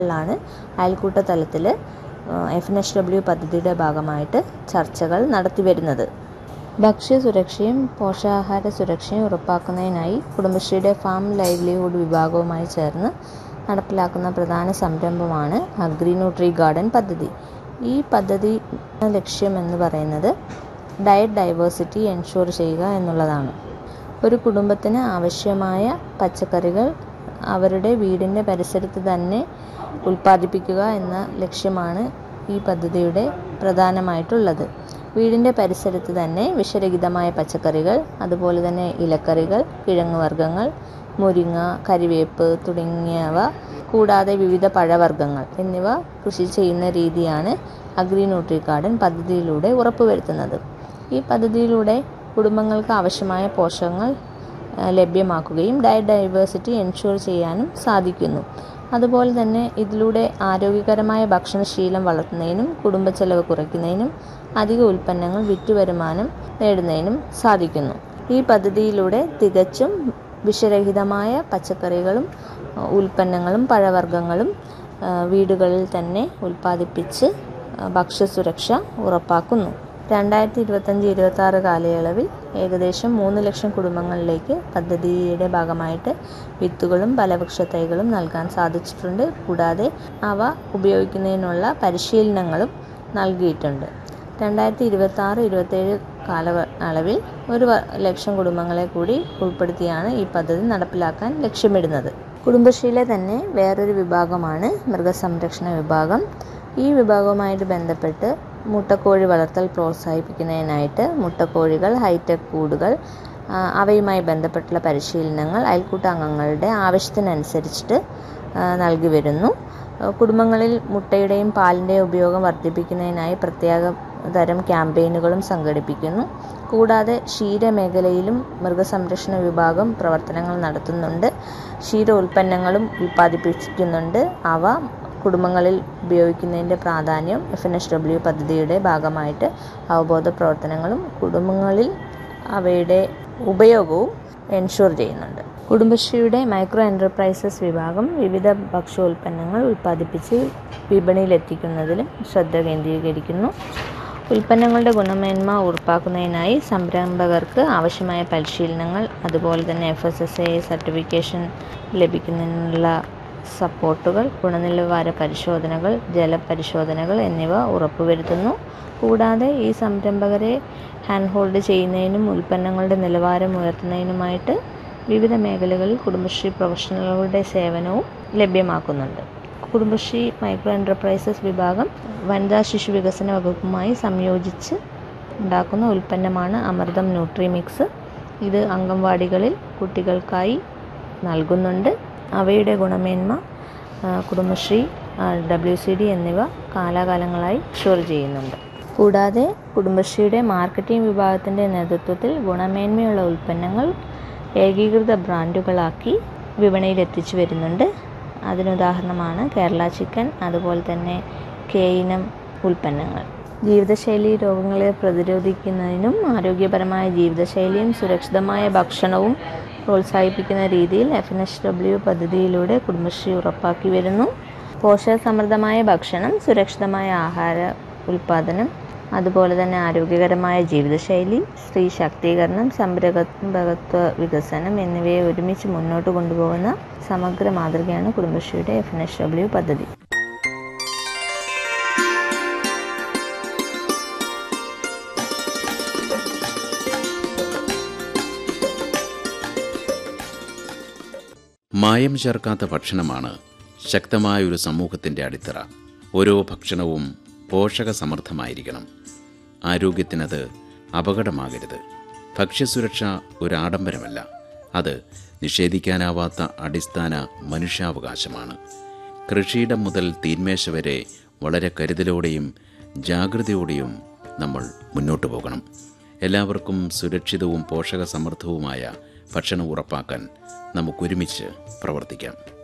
ാണ് അയൽക്കൂട്ട തലത്തിൽ F N H W പദ്ധതിയുടെ ഭാഗമായിട്ട് ചർച്ചകൾ നടത്തിവരുന്നത് ഭക്ഷ്യസുരക്ഷയും പോഷകാഹാര സുരക്ഷയും ഉറപ്പാക്കുന്നതിനായി കുടുംബശ്രീയുടെ ഫാം ലൈവ്ലിഹുഡ് വിഭാഗവുമായി ചേർന്ന് നടപ്പിലാക്കുന്ന പ്രധാന സംരംഭമാണ് അഗ്രി ന്യൂട്രി ഗാർഡൻ പദ്ധതി ഈ പദ്ധതി ലക്ഷ്യം എന്ന് പറയുന്നത് ഡയറ്റ് ഡൈവേഴ്സിറ്റി എൻഷുർ ചെയ്യുക എന്നുള്ളതാണ് ഒരു കുടുംബത്തിന് ആവശ്യമായ പച്ചക്കറികൾ അവരുടെ വീടിൻ്റെ പരിസരത്ത് തന്നെ ഉൽപ്പാദിപ്പിക്കുക എന്ന ലക്ഷ്യമാണ് ഈ പദ്ധതിയുടെ പ്രധാനമായിട്ടുള്ളത് വീടിൻ്റെ പരിസരത്ത് തന്നെ വിഷരഹിതമായ പച്ചക്കറികൾ അതുപോലെ തന്നെ ഇലക്കറികൾ കിഴങ്ങ് വർഗ്ഗങ്ങൾ മുരിങ്ങ കരിവേപ്പ് തുടങ്ങിയവ കൂടാതെ വിവിധ പഴവർഗ്ഗങ്ങൾ എന്നിവ കൃഷി ചെയ്യുന്ന രീതിയാണ് അഗ്രി ന്യൂട്രി ഗാർഡൻ പദ്ധതിയിലൂടെ ഉറപ്പുവരുത്തുന്നത് ഈ പദ്ധതിയിലൂടെ കുടുംബങ്ങൾക്ക് ആവശ്യമായ പോഷകങ്ങൾ ലഭ്യമാക്കുകയും ഡയറ്റ് ഡൈവേഴ്സിറ്റി എൻഷുർ ചെയ്യാനും സാധിക്കുന്നു അതുപോലെ തന്നെ ഇതിലൂടെ ആരോഗ്യകരമായ ഭക്ഷണശീലം വളർത്തുന്നതിനും കുടുംബച്ചെലവ് കുറയ്ക്കുന്നതിനും അധിക ഉൽപ്പന്നങ്ങൾ വിറ്റുവരുമാനം നേടുന്നതിനും സാധിക്കുന്നു ഈ പദ്ധതിയിലൂടെ തികച്ചും വിഷരഹിതമായ പച്ചക്കറികളും ഉൽപ്പന്നങ്ങളും പഴവർഗ്ഗങ്ങളും വീടുകളിൽ തന്നെ ഉൽപ്പാദിപ്പിച്ച് ഭക്ഷ്യസുരക്ഷ ഉറപ്പാക്കുന്നു രണ്ടായിരത്തി ഇരുപത്തഞ്ച് ഇരുപത്തി ആറ് കാലയളവിൽ ഏകദേശം മൂന്ന് ലക്ഷം കുടുംബങ്ങളിലേക്ക് പദ്ധതിയുടെ ഭാഗമായിട്ട് വിത്തുകളും ഫലവൃക്ഷ തൈകളും നൽകാൻ സാധിച്ചിട്ടുണ്ട് കൂടാതെ അവ ഉപയോഗിക്കുന്നതിനുള്ള പരിശീലനങ്ങളും നൽകിയിട്ടുണ്ട് രണ്ടായിരത്തി ഇരുപത്തി ആറ് ഇരുപത്തേഴ് കാലയളവിൽ ഒരു ലക്ഷം കുടുംബങ്ങളെ കൂടി ഉൾപ്പെടുത്തിയാണ് ഈ പദ്ധതി നടപ്പിലാക്കാൻ ലക്ഷ്യമിടുന്നത് കുടുംബശ്രീയിലെ തന്നെ വേറൊരു വിഭാഗമാണ് മൃഗസംരക്ഷണ വിഭാഗം ഈ വിഭാഗവുമായിട്ട് ബന്ധപ്പെട്ട് മുട്ടക്കോഴി വളർത്തൽ പ്രോത്സാഹിപ്പിക്കുന്നതിനായിട്ട് മുട്ടക്കോഴികൾ ഹൈടെക് കൂടുകൾ അവയുമായി ബന്ധപ്പെട്ടുള്ള പരിശീലനങ്ങൾ അയൽക്കൂട്ട അംഗങ്ങളുടെ ആവശ്യത്തിനനുസരിച്ചിട്ട് നൽകി വരുന്നു കുടുംബങ്ങളിൽ മുട്ടയുടെയും പാലിൻ്റെയും ഉപയോഗം വർദ്ധിപ്പിക്കുന്നതിനായി പ്രത്യേക തരം ക്യാമ്പയിനുകളും സംഘടിപ്പിക്കുന്നു കൂടാതെ ക്ഷീരമേഖലയിലും മൃഗസംരക്ഷണ വിഭാഗം പ്രവർത്തനങ്ങൾ നടത്തുന്നുണ്ട് ക്ഷീര ഉൽപ്പന്നങ്ങളും ഉൽപ്പാദിപ്പിക്കുന്നുണ്ട് അവ കുടുംബങ്ങളിൽ ഉപയോഗിക്കുന്നതിൻ്റെ പ്രാധാന്യം എഫ് എൻ എച്ച് ഡബ്ല്യു പദ്ധതിയുടെ ഭാഗമായിട്ട് അവബോധ പ്രവർത്തനങ്ങളും കുടുംബങ്ങളിൽ അവയുടെ ഉപയോഗവും എൻഷുർ ചെയ്യുന്നുണ്ട് കുടുംബശ്രീയുടെ മൈക്രോ എൻ്റർപ്രൈസസ് വിഭാഗം വിവിധ ഭക്ഷ്യോൽപ്പന്നങ്ങൾ ഉൽപ്പാദിപ്പിച്ച് വിപണിയിലെത്തിക്കുന്നതിലും ശ്രദ്ധ കേന്ദ്രീകരിക്കുന്നു ഉൽപ്പന്നങ്ങളുടെ ഗുണമേന്മ ഉറപ്പാക്കുന്നതിനായി സംരംഭകർക്ക് ആവശ്യമായ പരിശീലനങ്ങൾ അതുപോലെ തന്നെ F S S A certification ലഭിക്കുന്നതിനുള്ള സപ്പോർട്ടുകൾ ഗുണനിലവാര പരിശോധനകൾ ജലപരിശോധനകൾ എന്നിവ ഉറപ്പുവരുത്തുന്നു കൂടാതെ ഈ സംരംഭകരെ ഹാൻഡ് ഹോൾഡ് ചെയ്യുന്നതിനും ഉൽപ്പന്നങ്ങളുടെ നിലവാരം ഉയർത്തുന്നതിനുമായിട്ട് വിവിധ മേഖലകളിൽ കുടുംബശ്രീ പ്രൊഫഷണലുകളുടെ സേവനവും ലഭ്യമാക്കുന്നുണ്ട് കുടുംബശ്രീ മൈക്രോ എൻ്റർപ്രൈസസ് വിഭാഗം വനിതാ ശിശു വികസന വകുപ്പുമായി സംയോജിച്ച് ഉണ്ടാക്കുന്ന ഉൽപ്പന്നമാണ് അമൃതം ന്യൂട്രി മിക്സ് ഇത് അംഗൻവാടികളിൽ കുട്ടികൾക്കായി നൽകുന്നുണ്ട് അവയുടെ ഗുണമേന്മ കുടുംബശ്രീ ഡബ്ല്യു സി ഡി എന്നിവ കാലാകാലങ്ങളായി ഷുവർ ചെയ്യുന്നുണ്ട് കൂടാതെ കുടുംബശ്രീയുടെ മാർക്കറ്റിംഗ് വിഭാഗത്തിൻ്റെ നേതൃത്വത്തിൽ ഗുണമേന്മയുള്ള ഉൽപ്പന്നങ്ങൾ ഏകീകൃത ബ്രാൻഡുകളാക്കി വിപണിയിൽ എത്തിച്ചു വരുന്നുണ്ട് അതിനുദാഹരണമാണ് കേരള ചിക്കൻ അതുപോലെ തന്നെ കെ ഇനം ഉൽപ്പന്നങ്ങൾ ജീവിതശൈലി രോഗങ്ങളെ പ്രതിരോധിക്കുന്നതിനും ആരോഗ്യപരമായ ജീവിതശൈലിയും സുരക്ഷിതമായ ഭക്ഷണവും പ്രോത്സാഹിപ്പിക്കുന്ന രീതിയിൽ എഫ് എൻ എച്ച് ഡബ്ല്യു പദ്ധതിയിലൂടെ കുടുംബശ്രീ ഉറപ്പാക്കി വരുന്നു പോഷകസമൃദ്ധമായ ഭക്ഷണം സുരക്ഷിതമായ ആഹാര ഉൽപ്പാദനം അതുപോലെ തന്നെ ആരോഗ്യകരമായ ജീവിതശൈലി സ്ത്രീ ശാക്തീകരണം സംരംഭകത്വ വികസനം എന്നിവയെ ഒരുമിച്ച് മുന്നോട്ട് കൊണ്ടുപോകുന്ന സമഗ്ര മാതൃകയാണ് കുടുംബശ്രീയുടെ എഫ് എൻ എച്ച് ഡബ്ല്യു പദ്ധതി മായം ചേർക്കാത്ത ഭക്ഷണമാണ് ശക്തമായ ഒരു സമൂഹത്തിൻ്റെ അടിത്തറ ഓരോ ഭക്ഷണവും പോഷകസമൃദ്ധമായിരിക്കണം ആരോഗ്യത്തിനത് അപകടമാകരുത് ഭക്ഷ്യസുരക്ഷ ഒരു ആഡംബരമല്ല അത് നിഷേധിക്കാനാവാത്ത അടിസ്ഥാന മനുഷ്യാവകാശമാണ് കൃഷിയിടം മുതൽ തീന്മേശ വരെ വളരെ കരുതലോടെയും ജാഗ്രതയോടെയും നമ്മൾ മുന്നോട്ടു പോകണം എല്ലാവർക്കും സുരക്ഷിതവും പോഷകസമൃദ്ധവുമായ ഭക്ഷണം ഉറപ്പാക്കാൻ നമുക്കൊരുമിച്ച് പ്രവർത്തിക്കാം